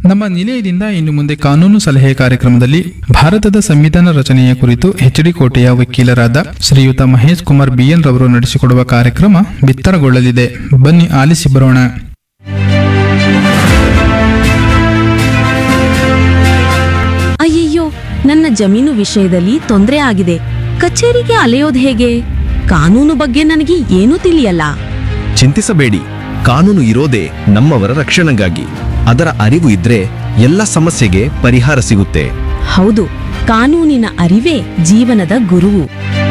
ನಮ್ಮ ನಿಲಯದಿಂದ ಇನ್ನು ಮುಂದೆ ಕಾನೂನು ಸಲಹೆ ಕಾರ್ಯಕ್ರಮದಲ್ಲಿ ಭಾರತದ ಸಂವಿಧಾನ ರಚನೆಯ ಕುರಿತು ಎಚ್ಡಿ ಕೋಟೆಯ ವಕೀಲರಾದ ಶ್ರೀಯುತ ಮಹೇಶ್ ಕುಮಾರ್ ಬಿಎನ್ ರವರು ನಡೆಸಿಕೊಡುವ ಕಾರ್ಯಕ್ರಮ ಬಿತ್ತರಗೊಳ್ಳಲಿದೆ ಬನ್ನಿ ಆಲಿಸಿ ಬರೋಣ ಅಯ್ಯಯ್ಯೋ ನನ್ನ ಜಮೀನು ವಿಷಯದಲ್ಲಿ ತೊಂದರೆ ಆಗಿದೆ ಕಚೇರಿಗೆ ಅಲೆಯೋದು ಹೇಗೆ ಕಾನೂನು ಬಗ್ಗೆ ನನಗೆ ಏನೂ ತಿಳಿಯಲ್ಲ ಚಿಂತಿಸಬೇಡಿ ಕಾನೂನು ಇರೋದೇ ನಮ್ಮವರ ರಕ್ಷಣೆಗಾಗಿ ಅದರ ಅರಿವು ಇದ್ರೆ ಎಲ್ಲ ಸಮಸ್ಯೆಗೆ ಪರಿಹಾರ ಸಿಗುತ್ತೆ ಹೌದು ಕಾನೂನಿನ ಅರಿವೇ ಜೀವನದ ಗುರುವು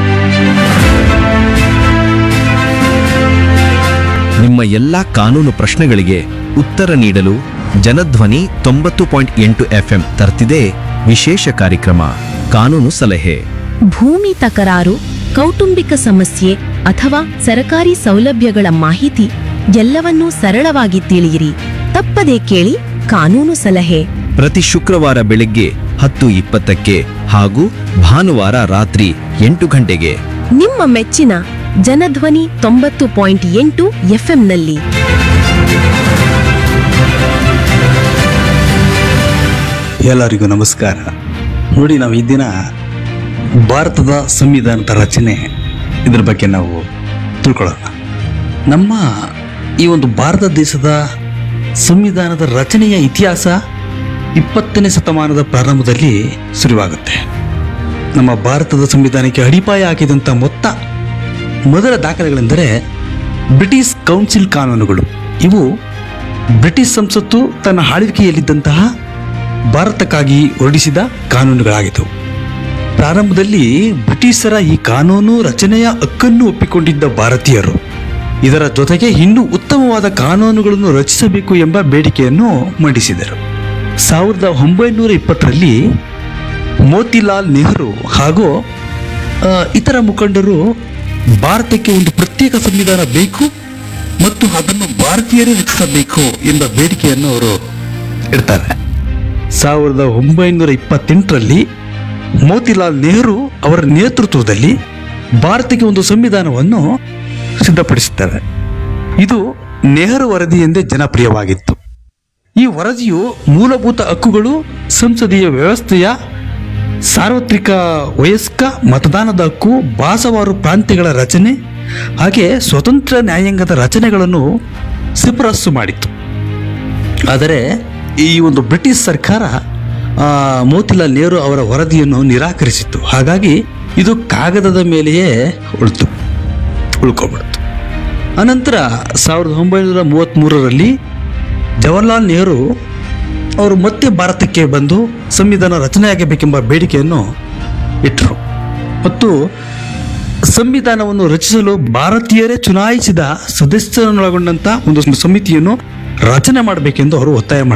ನಿಮ್ಮ ಎಲ್ಲಾ ಕಾನೂನು ಪ್ರಶ್ನೆಗಳಿಗೆ ಉತ್ತರ ನೀಡಲು ಜನಧ್ವನಿ ತೊಂಬತ್ತು ಪಾಯಿಂಟ್ ಎಂಟು ಎಫ್ಎಂ ತರ್ತಿದೆ ವಿಶೇಷ ಕಾರ್ಯಕ್ರಮ ಕಾನೂನು ಸಲಹೆ ಭೂಮಿ ತಕರಾರು ಕೌಟುಂಬಿಕ ಸಮಸ್ಯೆ ಅಥವಾ ಸರಕಾರಿ ಸೌಲಭ್ಯಗಳ ಮಾಹಿತಿ ಎಲ್ಲವನ್ನೂ ಸರಳವಾಗಿ ತಿಳಿಯಿರಿ ತಪ್ಪದೇ ಕೇಳಿ ಕಾನೂನು ಸಲಹೆ ಪ್ರತಿ ಶುಕ್ರವಾರ ಬೆಳಗ್ಗೆ ಹತ್ತು ಇಪ್ಪತ್ತಕ್ಕೆ ಹಾಗೂ ಭಾನುವಾರ ರಾತ್ರಿ ಎಂಟು ಗಂಟೆಗೆ ನಿಮ್ಮ ಮೆಚ್ಚಿನ ಜನಧ್ವನಿ ತೊಂಬತ್ತು ಪಾಯಿಂಟ್ ಎಂಟು ಎಫ್ಎಂನಲ್ಲಿ ಎಲ್ಲರಿಗೂ ನಮಸ್ಕಾರ ನೋಡಿ ನಾವು ಈ ದಿನ ಭಾರತದ ಸಂವಿಧಾನದ ರಚನೆ ಇದ್ರ ಬಗ್ಗೆ ನಾವು ತಿಳ್ಕೊಳ್ಳೋಣ ನಮ್ಮ ಈ ಒಂದು ಭಾರತ ದೇಶದ ಸಂವಿಧಾನದ ರಚನೆಯ ಇತಿಹಾಸ ಇಪ್ಪತ್ತನೇ ಶತಮಾನದ ಪ್ರಾರಂಭದಲ್ಲಿ ಶುರುವಾಗುತ್ತೆ ನಮ್ಮ ಭಾರತದ ಸಂವಿಧಾನಕ್ಕೆ ಅಡಿಪಾಯ ಹಾಕಿದಂಥ ಮೊತ್ತ ಮೊದಲ ದಾಖಲೆಗಳೆಂದರೆ ಬ್ರಿಟಿಷ್ ಕೌನ್ಸಿಲ್ ಕಾನೂನುಗಳು ಇವು ಬ್ರಿಟಿಷ್ ಸಂಸತ್ತು ತನ್ನ ಆಳ್ವಿಕೆಯಲ್ಲಿದ್ದಂತಹ ಭಾರತಕ್ಕಾಗಿ ಹೊರಡಿಸಿದ ಕಾನೂನುಗಳಾಗಿದ್ದವು ಪ್ರಾರಂಭದಲ್ಲಿ ಬ್ರಿಟಿಷರ ಈ ಕಾನೂನು ರಚನೆಯ ಹಕ್ಕನ್ನು ಒಪ್ಪಿಕೊಂಡಿದ್ದ ಭಾರತೀಯರು ಇದರ ಜೊತೆಗೆ ಇನ್ನೂ ಉತ್ತಮವಾದ ಕಾನೂನುಗಳನ್ನು ರಚಿಸಬೇಕು ಎಂಬ ಬೇಡಿಕೆಯನ್ನು ಮಂಡಿಸಿದರು ಸಾವಿರದ ಒಂಬೈನೂರ ಇಪ್ಪತ್ತರಲ್ಲಿ ಮೋತಿಲಾಲ್ ನೆಹರು ಹಾಗೂ ಆ, ಇತರ ಮುಖಂಡರು ಭಾರತಕ್ಕೆ ಒಂದು ಪ್ರತ್ಯೇಕ ಸಂವಿಧಾನ ಬೇಕು ಮತ್ತು ಅದನ್ನು ಭಾರತೀಯರೇ ರಚಿಸಬೇಕು ಎಂಬ ಬೇಡಿಕೆಯನ್ನು ಅವರು ಇಡ್ತಾರೆ ಸಾವಿರದ ಒಂಬೈನೂರ ಇಪ್ಪತ್ತೆಂಟರಲ್ಲಿ ಮೋತಿಲಾಲ್ ನೆಹರು ಅವರ ನೇತೃತ್ವದಲ್ಲಿ ಭಾರತಕ್ಕೆ ಒಂದು ಸಂವಿಧಾನವನ್ನು ಸಿದ್ಧಪಡಿಸುತ್ತಾರೆ ಇದು ನೆಹರು ವರದಿ ಎಂದೇ ಜನಪ್ರಿಯವಾಗಿತ್ತು ಈ ವರದಿಯು ಮೂಲಭೂತ ಹಕ್ಕುಗಳು ಸಂಸದೀಯ ವ್ಯವಸ್ಥೆಯ ಸಾರ್ವತ್ರಿಕ ವಯಸ್ಕ ಮತದಾನದ ಹಕ್ಕು ಭಾಷಾವಾರು ಪ್ರಾಂತ್ಯಗಳ ರಚನೆ ಹಾಗೆ ಸ್ವತಂತ್ರ ನ್ಯಾಯಾಂಗದ ರಚನೆಗಳನ್ನು ಶಿಫಾರಸು ಮಾಡಿತ್ತು ಆದರೆ ಈ ಒಂದು ಬ್ರಿಟಿಷ್ ಸರ್ಕಾರ ಆ, ಮೋತಿಲಾಲ್ ನೆಹರು ಅವರ ವರದಿಯನ್ನು ನಿರಾಕರಿಸಿತ್ತು ಹಾಗಾಗಿ ಇದು ಕಾಗದದ ಮೇಲೆಯೇ ಉಳಿತು ಉಳ್ಕೊಬಿಡ್ತು ಅನಂತರ ಸಾವಿರದ ಒಂಬೈನೂರ ಮೂವತ್ತ್ಮೂರರಲ್ಲಿ ಜವಾಹರ್ಲಾಲ್ ನೆಹರು ಅವರು ಮತ್ತೆ ಭಾರತಕ್ಕೆ ಬಂದು ಸಂವಿಧಾನ ರಚನೆಯಾಗಬೇಕೆಂಬ ಬೇಡಿಕೆಯನ್ನು ಇಟ್ಟರು ಮತ್ತು ಸಂವಿಧಾನವನ್ನು ರಚಿಸಲು ಭಾರತೀಯರೇ ಚುನಾಯಿಸಿದ ಸದಸ್ಯರನ್ನೊಳಗೊಂಡಂತ ಒಂದು ಸಮಿತಿಯನ್ನು ರಚನೆ ಮಾಡಬೇಕೆಂದು ಅವರು ಒತ್ತಾಯ ಮಾಡ್ತಾರೆ